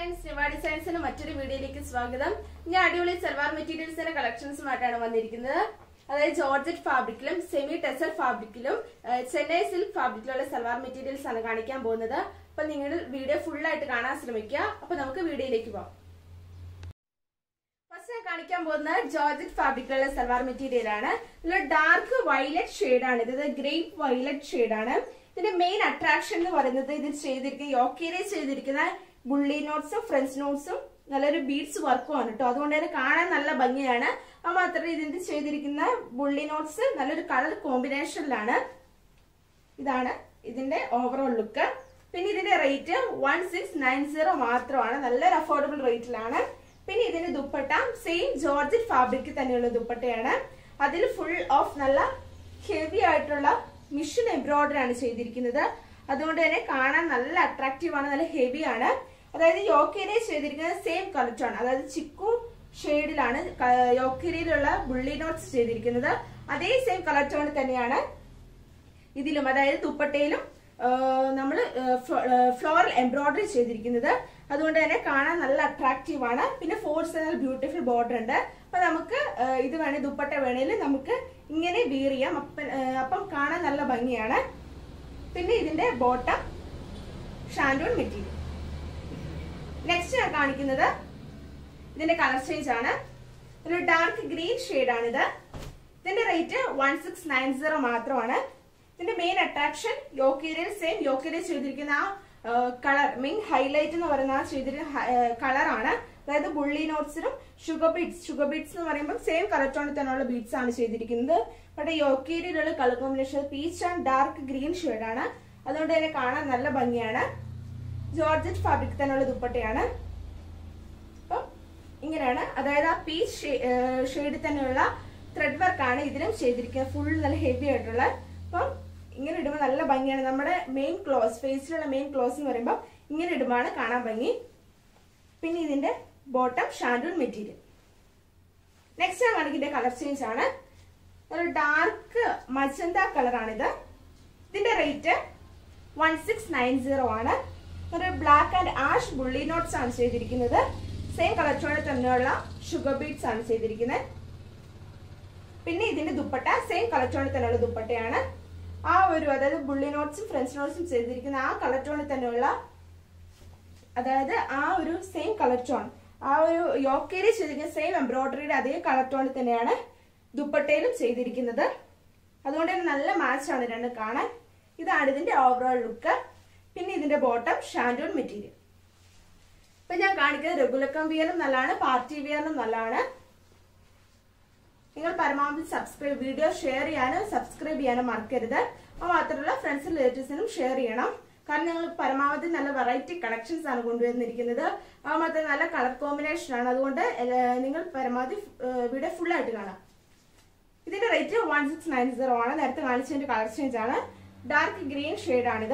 friends നിവ ഡിസൈൻസിന് മറ്റൊരു വീഡിയോയിലേക്ക് സ്വാഗതം ഞാൻ അടിപൊളി സൽവാർ മെറ്റീരിയൽസിന്റെ കളക്ഷൻസുമായിട്ടാണ് വന്നിരിക്കുന്നത് അതായത് ജോർജറ്റ് ഫാബ്രിക്കിലും സെമി ടെസർ ഫാബ്രിക്കിലും ഏഹ്, ചെന്നൈ സിൽക്ക് ഫാബ്രിക്കിലുള്ള സൽവാർ മെറ്റീരിയൽസ് ആണ് കാണിക്കാൻ പോകുന്നത് അപ്പൊ നിങ്ങൾ വീഡിയോ ഫുൾ ആയിട്ട് കാണാൻ ശ്രമിക്കുക അപ്പൊ നമുക്ക് വീഡിയോയിലേക്ക് പോകാം ഫസ്റ്റ് ഞാൻ കാണിക്കാൻ പോകുന്നത് ജോർജറ്റ് ഫാബ്രിക്കിലുള്ള സൽവാർ മെറ്റീരിയൽ ആണ് ഇതിൽ ഡാർക്ക് വയലറ്റ് ഷെയ്ഡ് ആണ് ഇത് ഗ്രേപ്പ് വയലറ്റ് ഷെയ്ഡ് ആണ് ഇതിന്റെ മെയിൻ അട്രാക്ഷൻ എന്ന് പറയുന്നത് ഇതിൽ ചെയ്തിരിക്കുന്ന യോക്കേരിയ ചെയ്തിരിക്കുന്ന ബുള്ളി നോട്ട്സും ഫ്രഞ്ച് നോട്ട്സും നല്ലൊരു ബീഡ്സ് വർക്കും ആണ് കേട്ടോ അതുകൊണ്ട് തന്നെ കാണാൻ നല്ല ഭംഗിയാണ് അത് മാത്രമല്ല ഇതിന്റെ ചെയ്തിരിക്കുന്ന ബുള്ളി നോട്ട്സ് നല്ലൊരു കളർ കോമ്പിനേഷനിലാണ് ഇതാണ് ഇതിന്റെ ഓവറോൾ ലുക്ക് പിന്നെ ഇതിന്റെ rate one six nine zero മാത്രമാണ് നല്ലൊരു അഫോർഡബിൾ റേറ്റിലാണ് പിന്നെ ഇതിന്റെ ദുപ്പട്ട സെയിം ജോർജറ്റ് ഫാബ്രിക്കിൽ തന്നെയുള്ള ദുപ്പട്ടയാണ് അതിൽ ഫുൾ ഓഫ് നല്ല ഹെവി ആയിട്ടുള്ള മിഷൻ എംബ്രോയിഡറി ആണ് ചെയ്തിരിക്കുന്നത് അതുകൊണ്ട് തന്നെ കാണാൻ നല്ല അട്രാക്റ്റീവ് ആണ് നല്ല ഹെവി ആണ് അതായത് യോക്കേരിയ ചെയ്തിരിക്കുന്നത് സെയിം കളർ ടോൺ അതായത് ചിക്കു ഷെയ്ഡിലാണ് യോക്കേരിയിലുള്ള ബുള്ളി നോട്ട്സ് ചെയ്തിരിക്കുന്നത് അതേ സെയിം കളർ ടോൺ തന്നെയാണ് ഇതിലും അതായത് ദുപ്പട്ടയിലും നമ്മൾ ഫ്ലോറൽ എംബ്രോയിഡറി ചെയ്തിരിക്കുന്നത് അതുകൊണ്ട് തന്നെ കാണാൻ നല്ല അട്രാക്റ്റീവ് ആണ് പിന്നെ ഫോർ സെനൽ ബ്യൂട്ടിഫുൾ ബോർഡർ ഉണ്ട് അപ്പൊ നമുക്ക് ആ, ഇത് വേണേ ദുപ്പട്ട വേണേൽ നമുക്ക് ഇങ്ങനെ വീർ ചെയ്യാം അപ്പം ആ, അപ്പം കാണാൻ നല്ല ഭംഗിയാണ് പിന്നെ ഇതിന്റെ ബോട്ടം ഷാൻഡൂൺ മെറ്റീരിയൽ നെക്സ്റ്റ് ഞാൻ കാണിക്കുന്നത് ഇതിന്റെ കളർ ചേഞ്ച് ആണ് ഒരു ഡാർക്ക് ഗ്രീൻ ഷെയ്ഡ് ആണിത് ഇതിന്റെ rate one six nine zero മാത്രമാണ് ഇതിന്റെ മെയിൻ അട്രാക്ഷൻ യോക്കേരിയൽ സെയിം യോക്കേരിയൽ ചെയ്തിരിക്കുന്ന ആ കളർ മെയിൻ ഹൈലൈറ്റ് എന്ന് പറയുന്ന ആ ചെയ്തിരിക്കുന്ന കളറാണ് അതായത് ബുള്ളി നോട്ട്സിനും ഷുഗർ ബീഡ്സ് ഷുഗർ ബീഡ്സ് എന്ന് പറയുമ്പോൾ സെയിം കളർ ടോണിൽ തന്നെയുള്ള ബീഡ്സ് ആണ് ചെയ്തിരിക്കുന്നത് പക്ഷേ യോക്കേരിയിലുള്ള colour combination peach and dark green ഷെയ്ഡാണ് അതുകൊണ്ട് തന്നെ കാണാൻ നല്ല ഭംഗിയാണ് ജോർജറ്റ് ഫാബ്രിക് തന്നെയുള്ള ദുപ്പട്ടയാണ് അപ്പം ഇങ്ങനെയാണ് അതായത് ആ പീച്ച് ഷെയ്ഡിൽ തന്നെയുള്ള ത്രെഡ് വർക്ക് ആണ് ഇതിലും ചെയ്തിരിക്കുന്നത് ഫുൾ നല്ല ഹെവി ആയിട്ടുള്ള അപ്പം ഇങ്ങനെ ഇടുമ്പോൾ നല്ല ഭംഗിയാണ് നമ്മുടെ മെയിൻ ക്ലോസ് ഫേസിലുള്ള മെയിൻ ക്ലോസ് എന്ന് പറയുമ്പോൾ ഇങ്ങനെ ഇടുമ്പോഴാണ് കാണാൻ ഭംഗി പിന്നെ ഇതിന്റെ ബോട്ടം ഷാൻഡൂൺ മെറ്റീരിയൽ നെക്സ്റ്റ് ഞാൻ കാണിക്കുന്ന കളർ ചേഞ്ച് ആണ് ഒരു ഡാർക്ക് മജന്ത കളറാണിത് ഇതിന്റെ rate one six nine zero ആണ് ഒരു black and ash bullion knots ആണ് ചെയ്തിരിക്കുന്നത് സെയിം കളർ ടോണിൽ തന്നെയുള്ള ഷുഗർ ബീഡ്സ് ആണ് ചെയ്തിരിക്കുന്നത് പിന്നെ ഇതിന്റെ ദുപ്പട്ട സെയിം കളർ ടോണിൽ തന്നെയുള്ള ദുപ്പട്ടയാണ് ആ ഒരു അതായത് ബുള്ളി നോട്ട്സും ഫ്രഞ്ച് നോട്ട്സും ചെയ്തിരിക്കുന്ന ആ കളർ ടോണിൽ തന്നെയുള്ള അതായത് ആ ഒരു സെയിം കളർ ടോൺ ആ ഒരു യോക്കേരി ചെയ്തിരിക്കുന്ന സെയിം എംബ്രോയിഡറിയുടെ അതേ കളർ ടോണിൽ തന്നെയാണ് ദുപ്പട്ടയിലും ചെയ്തിരിക്കുന്നത് അതുകൊണ്ട് തന്നെ നല്ല മാച്ചാണ് രണ്ടും കാണാൻ ഇതാണ് ഇതിന്റെ ഓവറോൾ ലുക്ക് പിന്നെ ഇതിന്റെ ബോട്ടം ഷാൻഡൂൺ മെറ്റീരിയൽ ഇപ്പൊ ഞാൻ കാണിക്കുന്നത് റെഗുലർ വിയറും നല്ലതാണ് പാർട്ടി വിയറിനും നല്ലതാണ് നിങ്ങൾ പരമാവധി സബ്സ്ക്രൈബ് വീഡിയോ ഷെയർ ചെയ്യാനും സബ്സ്ക്രൈബ് ചെയ്യാനും മറക്കരുത് അത് മാത്രമല്ല ഫ്രണ്ട്സും റിലേറ്റീവ്സിനും ഷെയർ ചെയ്യണം കാരണം ഞങ്ങൾ പരമാവധി നല്ല വെറൈറ്റി കളക്ഷൻസ് ആണ് കൊണ്ടുവന്നിരിക്കുന്നത് അത് മാത്രം നല്ല കളർ കോമ്പിനേഷൻ ആണ് അതുകൊണ്ട് എല്ലാ- നിങ്ങൾ പരമാവധി വീഡിയോ ഫുൾ ആയിട്ട് കാണാം ഇതിന്റെ rate one six nine zero ആണ് നേരത്തെ കാണിച്ചതിന്റെ കളർ ചേഞ്ച് ആണ് ഡാർക്ക് ഗ്രീൻ ഷെയ്ഡ് ആണിത്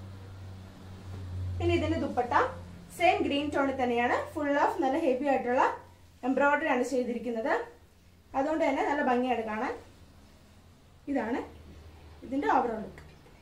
പിന്നെ ഇതിന്റെ ദുപ്പട്ട സെയിം ഗ്രീൻ ടോണിൽ തന്നെയാണ് ഫുൾ ഓഫ് നല്ല ഹെവി ആയിട്ടുള്ള എംബ്രോയിഡറി ആണ് ചെയ്തിരിക്കുന്നത് അതുകൊണ്ട് തന്നെ നല്ല ഭംഗിയാണ് കാണാൻ ഇതാണ് ഇതിന്റെ ഓവറോൾ ലുക്ക്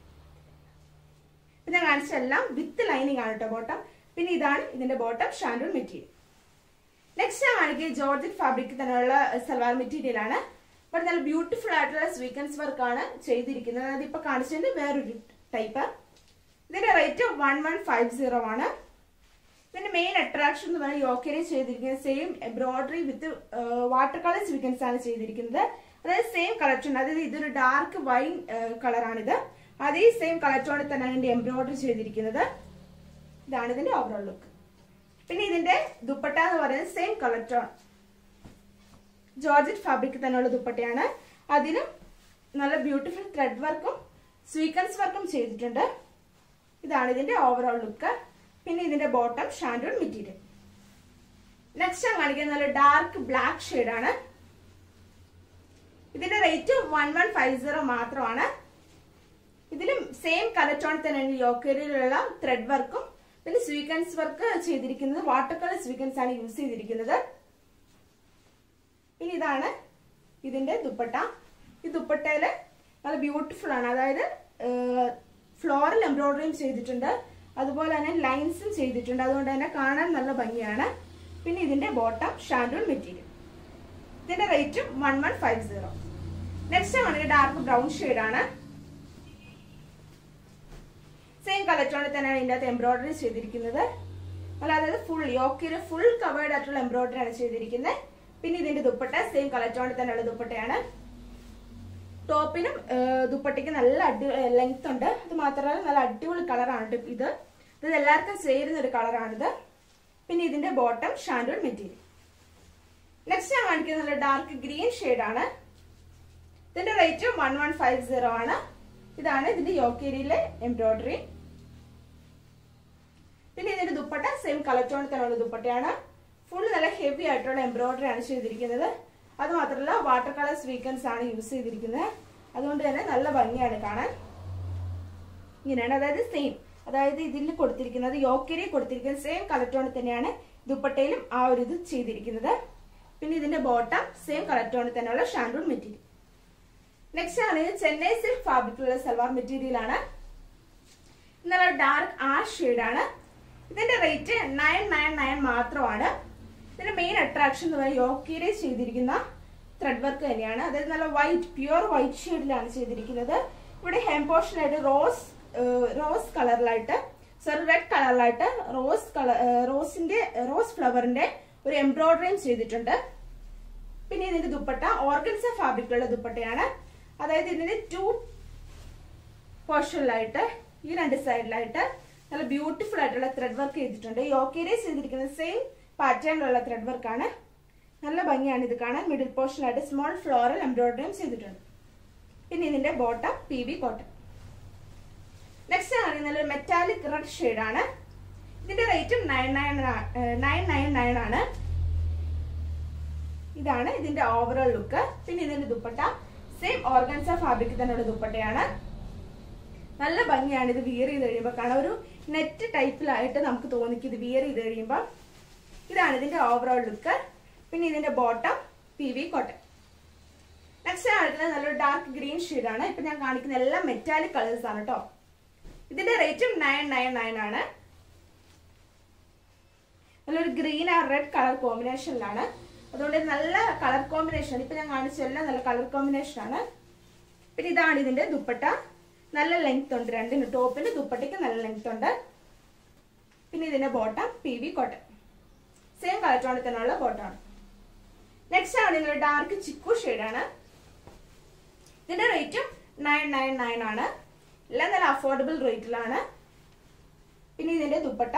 ഇപ്പൊ ഞാൻ കാണിച്ചെല്ലാം വിത്ത് ലൈനിങ് ആണ് കേട്ടോ ബോട്ടം പിന്നെ ഇതാണ് ഇതിന്റെ ബോട്ടം ഷാൻഡൂൺ മെറ്റീരിയൽ നെക്സ്റ്റ് ഞാൻ കാണിക്കുന്നത് ജോർജറ്റ് ഫാബ്രിക് തന്നെയുള്ള സൽവാർ മെറ്റീരിയൽ ആണ് ഇവിടെ നല്ല ബ്യൂട്ടിഫുൾ ആയിട്ടുള്ള സ്വീക്കൻസ് വർക്ക് ആണ് ചെയ്തിരിക്കുന്നത് അതായത് ഇപ്പൊ കാണിച്ചതിന്റെ വേറൊരു ടൈപ്പ് ഇതിന്റെ rate one one five zero ആണ് ഇതിന്റെ മെയിൻ അട്രാക്ഷൻ എന്ന് പറയുന്നത് യോക്കേരി ചെയ്തിരിക്കുന്നത് same embroidery with water colour sequins ആണ് ചെയ്തിരിക്കുന്നത് അതായത് സെയിം കളർ ടോൺ അതായത് ഇതൊരു ഡാർക്ക് വൈൻ കളറാണിത് അതേ സെയിം കളർ ടോണിൽ തന്നെയാണ് ഇതിന്റെ എംബ്രോയിഡറി ചെയ്തിരിക്കുന്നത് ഇതാണ് ഇതിന്റെ ഓവറോൾ ലുക്ക് പിന്നെ ഇതിന്റെ ദുപ്പട്ട എന്ന് പറയുന്നത് same colour tone georgette fabric തന്നെയുള്ള ദുപ്പട്ടയാണ് അതിലും നല്ല ബ്യൂട്ടിഫുൾ ത്രെഡ് വർക്കും സ്വീക്കൻസ് വർക്കും ചെയ്തിട്ടുണ്ട് ഇതാണ് ഇതിന്റെ ഓവറോൾ ലുക്ക് പിന്നെ ഇതിന്റെ ബോട്ടം ഷാൻഡൂൺ മെറ്റീരിയൽ നെക്സ്റ്റ് ഞാൻ കാണിക്കുന്നത് നല്ല ഡാർക്ക് ബ്ലാക്ക് ഷെയ്ഡ് ആണ് ഇതിന്റെ rate one one five zero മാത്രമാണ് ഇതിലും സെയിം കളർ ടോൺ തന്നെയാണ് യോക്കേരിയിലുള്ള ത്രെഡ് വർക്കും പിന്നെ സ്വീക്കൻസ് വർക്ക് ചെയ്തിരിക്കുന്നത് വാട്ടർ കളർ സ്വീക്കൻസ് ആണ് യൂസ് ചെയ്തിരിക്കുന്നത് ഇനി ഇതാണ് ഇതിന്റെ ദുപ്പട്ട ഈ ദുപ്പട്ടയില് നല്ല ബ്യൂട്ടിഫുൾ ആണ് അതായത് ഫ്ലോറൽ എംബ്രോയിഡറിയും ചെയ്തിട്ടുണ്ട് അതുപോലെ തന്നെ ലൈൻസും ചെയ്തിട്ടുണ്ട് അതുകൊണ്ട് തന്നെ കാണാൻ നല്ല ഭംഗിയാണ് പിന്നെ ഇതിന്റെ ബോട്ടം ഷാൻഡൂൺ മെറ്റീരിയൽ ഇതിന്റെ റേറ്റും one one five zero next ആണെങ്കിൽ ഡാർക്ക് ബ്രൗൺ ആണ് സെയിം കളക്ടോണിൽ തന്നെയാണ് ഇതിന്റെ അകത്ത് എംബ്രോയിഡറി ചെയ്തിരിക്കുന്നത് അല്ല അതായത് ഫുൾ യോക്കിന് ഫുൾ കവേർഡ് ആയിട്ടുള്ള എംബ്രോയിഡറി ആണ് ചെയ്തിരിക്കുന്നത് പിന്നെ ഇതിന്റെ ദുപ്പട്ട സെയിം കളക്ടോണിൽ തന്നെയുള്ള ദുപ്പട്ടയാണ് ടോപ്പിനും ദുപ്പട്ടയ്ക്ക് നല്ല അടി ലെങ്ത് ഉണ്ട് അത് മാത്രമല്ല നല്ല അടിപൊളി കളറാണ് ഇത് ഇത് എല്ലാവർക്കും ചേരുന്ന ഒരു കളറാണിത് പിന്നെ ഇതിന്റെ ബോട്ടം ഷാൻഡൂൺ മെറ്റീരിയൽ നെക്സ്റ്റ് ഞാൻ കാണിക്കുന്നത് ഡാർക്ക് ഗ്രീൻ ആണ് ഇതിന്റെ rate one one five zero ആണ് ഇതാണ് ഇതിന്റെ യോക്കേരിയിലെ എംബ്രോയിഡറി പിന്നെ ഇതിന്റെ ദുപ്പട്ട സെയിം കളർ ടോണിൽ തന്നെയുള്ള ദുപ്പട്ടയാണ് ഫുൾ നല്ല ഹെവി ആയിട്ടുള്ള എംബ്രോയിഡറി ആണ് ചെയ്തിരിക്കുന്നത് അത് മാത്രമല്ല വാട്ടർ കളർ സ്വീക്കൻസ് ആണ് യൂസ് ചെയ്തിരിക്കുന്നത് അതുകൊണ്ട് തന്നെ നല്ല ഭംഗിയാണ് കാണാൻ ഇങ്ങനെയാണ് അതായത് സെയിം അതായത് ഇതിൽ കൊടുത്തിരിക്കുന്നത് യോക്കേരി കൊടുത്തിരിക്കുന്നത് സെയിം കളർ ടോണിൽ തന്നെയാണ് ദുപ്പട്ടയിലും ആ ഒരു ഇത് ചെയ്തിരിക്കുന്നത് പിന്നെ ഇതിന്റെ ബോട്ടം സെയിം കളർ ടോണിൽ തന്നെയുള്ള ഷാൻഡൂൺ മെറ്റീരിയൽ നെക്സ്റ്റ് ആണ് ഇത് ചെന്നൈ സിൽക്ക് ഫാബ്രിക്കിലുള്ള സൽവാർ മെറ്റീരിയൽ ആണ് നല്ല ഡാർക്ക് ആഷ് ആണ് ഇതിന്റെ റേറ്റ് നയൻ നയൻ നയൻ മാത്രമാണ് ഇതിന്റെ മെയിൻ അട്രാക്ഷൻ എന്ന് പറയുന്നത് യോക്കീരെ ചെയ്തിരിക്കുന്ന ത്രെഡ് വർക്ക് തന്നെയാണ് അതായത് നല്ല വൈറ്റ് പ്യുവർ വൈറ്റ് ഷെയ്ഡിലാണ് ചെയ്തിരിക്കുന്നത് ഇവിടെ ഹെം പോർഷനായിട്ട് റോസ് റോസ് കളറിലായിട്ട് സോറി റെഡ് കളറിലായിട്ട് റോസ് കളർ റോസിന്റെ റോസ് ഫ്ലവറിന്റെ ഒരു എംബ്രോയിഡറിയും ചെയ്തിട്ടുണ്ട് പിന്നെ ഇതിന്റെ ദുപ്പട്ട ഓർഗൻസ ഫാബ്രിക്കുള്ള ദുപ്പട്ടയാണ് അതായത് ഇതിന്റെ ടു പോർഷനിലായിട്ട് ഈ രണ്ട് സൈഡിലായിട്ട് നല്ല ബ്യൂട്ടിഫുൾ ആയിട്ടുള്ള ത്രെഡ് വർക്ക് ചെയ്തിട്ടുണ്ട് യോക്കേരെ ചെയ്തിരിക്കുന്ന സെയിം പാറ്റേണിലുള്ള ത്രെഡ് വർക്കാണ് നല്ല ഭംഗിയാണ് ഇത് കാണാൻ മിഡിൽ പോർഷനിലായിട്ട് സ്മോൾ ഫ്ലോറൽ എംബ്രോയിഡറിയും ചെയ്തിട്ടുണ്ട് പിന്നെ ഇതിന്റെ bottom P V cotton next ആണ് നല്ലൊരു മെറ്റാലിക് റെഡ് ഷെയ്ഡ് ആണ് ഇതിന്റെ റേറ്റും nine nine nine nine nine ആണ് ഇതാണ് ഇതിന്റെ ഓവറോൾ ലുക്ക് പിന്നെ ഇതിന്റെ ദുപ്പട്ട സെയിം ഓർഗൻസ ഫാബ്രിക് തന്നെയുള്ള ദുപ്പട്ടയാണ് നല്ല ഭംഗിയാണ് ഇത് വിയർ ചെയ്ത് കഴിയുമ്പോൾ കാണാൻ ഒരു നെറ്റ് ടൈപ്പിലായിട്ട് നമുക്ക് തോന്നിക്കും ഇത് വിയർ ചെയ്ത് കഴിയുമ്പോൾ ഇതാണ് ഇതിന്റെ ഓവറോൾ ലുക്ക് പിന്നെ ഇതിന്റെ bottom P V cotton next കാണിക്കുന്നത് നല്ലൊരു ഡാർക്ക് ഗ്രീൻ ആണ് ഇപ്പൊ ഞാൻ കാണിക്കുന്ന എല്ലാം മെറ്റാലിക് കളേഴ്സ് ആണ് കേട്ടോ ഇതിന്റെ റേറ്റും നയൻ നയൻ നയൻ ആണ് നല്ലൊരു ഗ്രീൻ ആ റെഡ് കളർ കോമ്പിനേഷനിലാണ് അതുകൊണ്ട് നല്ല കളർ കോമ്പിനേഷൻ ഇപ്പൊ ഞാൻ കാണിച്ച എല്ലാം നല്ല കളർ കോമ്പിനേഷൻ ആണ് പിന്നെ ഇതാണ് ഇതിന്റെ ദുപ്പട്ട നല്ല ലെങ്ത് ഉണ്ട് രണ്ടിന് ടോപ്പിന് ദുപ്പട്ടയ്ക്ക് നല്ല ലെങ്ത് ഉണ്ട് പിന്നെ ഇതിന്റെ bottom P V cotton same colour ടോണിൽ തന്നെയുള്ള ബോട്ടമാണ് നെക്സ്റ്റ് ആണ് ഇതിന്റെ ഡാർക്ക് ചിക്കു ആണ് ഇതിന്റെ റേറ്റും നയൻ നയൻ നയൻ ആണ് എല്ലാം നല്ല അഫോർഡബിൾ റേറ്റിലാണ് പിന്നെ ഇതിന്റെ ദുപ്പട്ട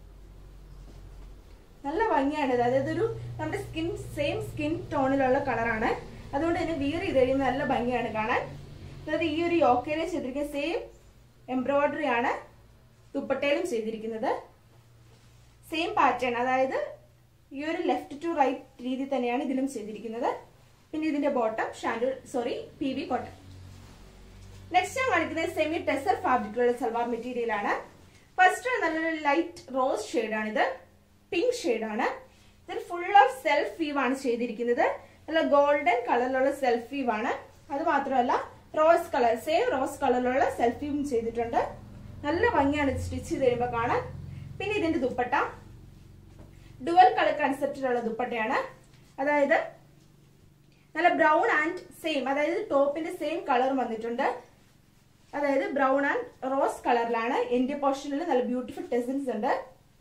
നല്ല ഭംഗിയാണ് ഇത് അതായത് ഒരു നമ്മുടെ സ്കിൻ സെയിം സ്കിൻ ടോണിലുള്ള കളറാണ് അതുകൊണ്ട് തന്നെ വിയർ ചെയ്ത് കഴിയുമ്പോൾ നല്ല ഭംഗിയാണ് കാണാൻ അതായത് ഈ ഒരു യോക്കയിലെ ചെയ്തിരിക്കുന്ന സെയിം എംബ്രോയിഡറി ആണ് ദുപ്പട്ടയിലും ചെയ്തിരിക്കുന്നത് സെയിം പാറ്റേൺ അതായത് ഈ ഒരു ലെഫ്റ്റ് ടു റൈറ്റ് രീതി തന്നെയാണ് ഇതിലും ചെയ്തിരിക്കുന്നത് പിന്നെ ഇതിന്റെ ബോട്ടം ഷാൻഡു sorry P V cotton next ഞാൻ കാണിക്കുന്നത് സെമി ടെസർ ഫാബ്രിക്കിലുള്ള സൽവാർ മെറ്റീരിയൽ ആണ് ഫസ്റ്റ് നല്ലൊരു ലൈറ്റ് റോസ് ഷെയ്ഡാണിത് പിങ്ക് ആണ് ഇതിൽ ഫുൾ ഓഫ് സെൽഫ് വീവ് ആണ് ചെയ്തിരിക്കുന്നത് നല്ല ഗോൾഡൻ കളറിലുള്ള സെൽഫ് വീവ് ആണ് അത് മാത്രമല്ല റോസ് കളർ സെയിം റോസ് കളറിലുള്ള സെൽഫ് വീവും ചെയ്തിട്ടുണ്ട് നല്ല ഭംഗിയാണ് ഇത് സ്റ്റിച്ച് ചെയ്ത് കഴിയുമ്പോൾ കാണാൻ പിന്നെ ഇതിന്റെ ദുപ്പട്ട ഡുവൽ കളർ കൺസെപ്റ്റിലുള്ള ദുപ്പട്ടയാണ് അതായത് നല്ല ബ്രൗൺ ആൻഡ് സെയിം അതായത് ടോപ്പിന്റെ സെയിം കളർ വന്നിട്ടുണ്ട് അതായത് ബ്രൗൺ ആൻഡ് റോസ് കളറിലാണ് എന്റെ പോർഷനിൽ നല്ല ബ്യൂട്ടിഫുൾ ടെസിൻസ് ഉണ്ട്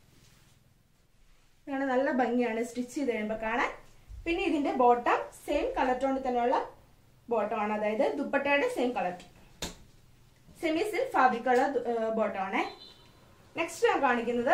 ഇതാണ് നല്ല ഭംഗിയാണ് സ്റ്റിച്ച് ചെയ്ത് കഴിയുമ്പോൾ കാണാൻ പിന്നെ ഇതിന്റെ ബോട്ടം സെയിം കളർ ടോണിൽ തന്നെയുള്ള ബോട്ടം ആണ് അതായത് ദുപ്പട്ടയുടെ same colour semi silk fabric ഉള്ള ബോട്ടം ആണ് നെക്സ്റ്റ് ഞാൻ കാണിക്കുന്നത്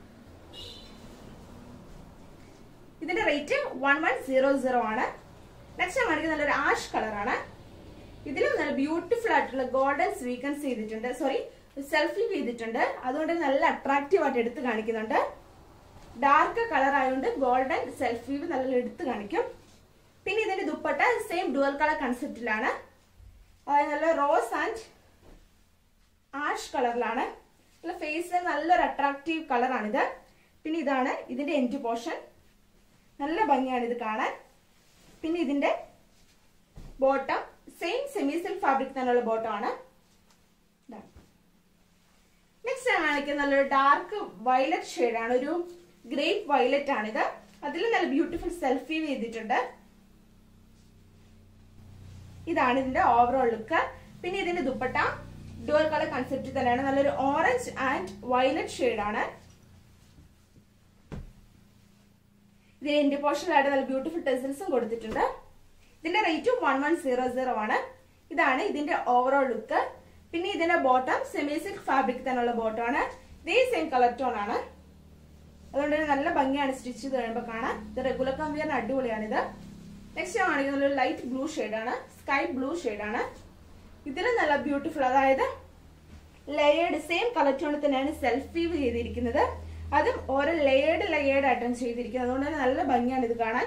ഇതിന്റെ rate one one zero zero ആണ് നെക്സ്റ്റ് ഞാൻ കാണിക്കുന്നത് നല്ലൊരു ആഷ് കളറാണ് ഇതിലും നല്ല ബ്യൂട്ടിഫുൾ ആയിട്ടുള്ള ഗോൾഡൻ സ്വീക്കൻസ് ചെയ്തിട്ടുണ്ട് സോറി സെൽഫി ചെയ്തിട്ടുണ്ട് അതുകൊണ്ട് നല്ല അട്രാക്റ്റീവ് ആയിട്ട് എടുത്ത് കാണിക്കുന്നുണ്ട് ഡാർക്ക് കളർ ആയതുകൊണ്ട് ഗോൾഡൻ സെൽഫി നല്ല എടുത്ത് കാണിക്കും പിന്നെ ഇതിന്റെ ദുപ്പട്ട സെയിം ഡുവൽ കളർ കൺസെപ്റ്റിലാണ് അതായത് നല്ല റോസ് ആൻഡ് ആഷ് കളറിലാണ് നല്ല ഫേസ് നല്ലൊരു അട്രാക്റ്റീവ് കളറാണിത് പിന്നെ ഇതാണ് ഇതിന്റെ എൻഡ് പോർഷൻ നല്ല ഭംഗിയാണ് ഇത് കാണാൻ പിന്നെ ഇതിന്റെ bottom same semi silk fabric തന്നെയുള്ള ബോട്ടം ആണ് നെക്സ്റ്റ് ഞാൻ കാണിക്കുന്ന നല്ലൊരു ഡാർക്ക് വയലറ്റ് ഷെയ്ഡാണ് ഒരു ഗ്രേപ്പ് വയലറ്റ് ആണിത് അതിൽ നല്ല ബ്യൂട്ടിഫുൾ സെൽഫി ചെയ്തിട്ടുണ്ട് ഇതാണ് ഇതിന്റെ ഓവറോൾ ലുക്ക് പിന്നെ ഇതിന്റെ ദുപ്പട്ട ഡുവൽ കളർ കൺസെപ്റ്റ് തന്നെയാണ് നല്ലൊരു ഓറഞ്ച് ആൻഡ് വയലറ്റ് ഷെയ്ഡാണ് ഇതിന് എൻഡ് പോർഷനിലായിട്ട് നല്ല ബ്യൂട്ടിഫുൾ ടെസിൽസും കൊടുത്തിട്ടുണ്ട് ഇതിന്റെ റേറ്റും വൺ വൺ സീറോ സീറോ ആണ് ഇതാണ് ഇതിന്റെ ഓവറോൾ ലുക്ക് പിന്നെ ഇതിന്റെ ബോട്ടം സെമി സിൽക്ക് ഫാബ്രിക് തന്നെയുള്ള ബോട്ടം ആണ് ഇതേ സെയിം കളർ ടോൺ ആണ് അതുകൊണ്ട് തന്നെ നല്ല ഭംഗിയാണ് സ്റ്റിച്ച് ചെയ്ത് കഴിയുമ്പോൾ കാണാൻ ഇത് റെഗുലർ കമ്പിയറിന് അടിപൊളിയാണിത് നെക്സ്റ്റ് ഞാൻ കാണിക്കുന്നത് ഒരു ലൈറ്റ് ബ്ലൂ ആണ് സ്കൈ ബ്ലൂ ആണ് ഇതിലും നല്ല ബ്യൂട്ടിഫുൾ അതായത് ലെയേർഡ് സെയിം കളർ ടോണിൽ തന്നെയാണ് സെൽഫി ചെയ്തിരിക്കുന്നത് അതും ഓരോ ലെയേർഡ് ലെയേർഡ് ആയിട്ടാണ് ചെയ്തിരിക്കുന്നത് അതുകൊണ്ട് തന്നെ നല്ല ഭംഗിയാണ് ഇത് കാണാൻ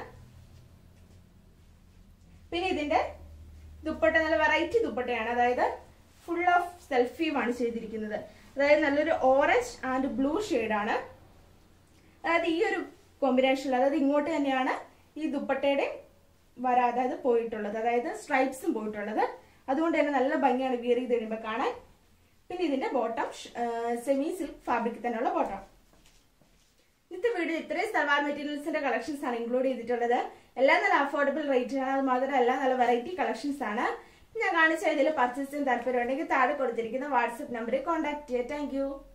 പിന്നെ ഇതിന്റെ ദുപ്പട്ട നല്ല വെറൈറ്റി ദുപ്പട്ടയാണ് അതായത് ഫുൾ ഓഫ് സെൽഫീമാണ് ചെയ്തിരിക്കുന്നത് അതായത് നല്ലൊരു ഓറഞ്ച് ആൻഡ് ബ്ലൂ ആണ് അതായത് ഈ ഒരു കോമ്പിനേഷനിൽ അതായത് ഇങ്ങോട്ട് തന്നെയാണ് ഈ ദുപ്പട്ടയുടെ വര അതായത് പോയിട്ടുള്ളത് അതായത് സ്ട്രൈപ്സും പോയിട്ടുള്ളത് അതുകൊണ്ട് തന്നെ നല്ല ഭംഗിയാണ് വിയർ ചെയ്ത് കഴിയുമ്പോൾ കാണാൻ പിന്നെ ഇതിന്റെ ബോട്ടം സെമി സിൽക്ക് ഫാബ്രിക് തന്നെയുള്ള ബോട്ടം ഇന്നത്തെ വീഡിയോ ഇത്രയും സൽവാർ മെറ്റീരിയൽസിന്റെ കളക്ഷൻസ് ആണ് ഇൻക്ലൂഡ് ചെയ്തിട്ടുള്ളത് എല്ലാം നല്ല അഫോർഡബിൾ റേറ്റിലാണ് അത് മാത്രമല്ല നല്ല വെറൈറ്റി കളക്ഷൻസ് ആണ് ഞാൻ കാണിച്ച ഇതിൽ പർച്ചേസ് ചെയ്യാൻ താല്പര്യം ഉണ്ടെങ്കിൽ താഴെ കൊടുത്തിരിക്കുന്ന വാട്സ്ആപ്പ് നമ്പറിൽ കോൺടാക്ട് ചെയ്യുക താങ്ക്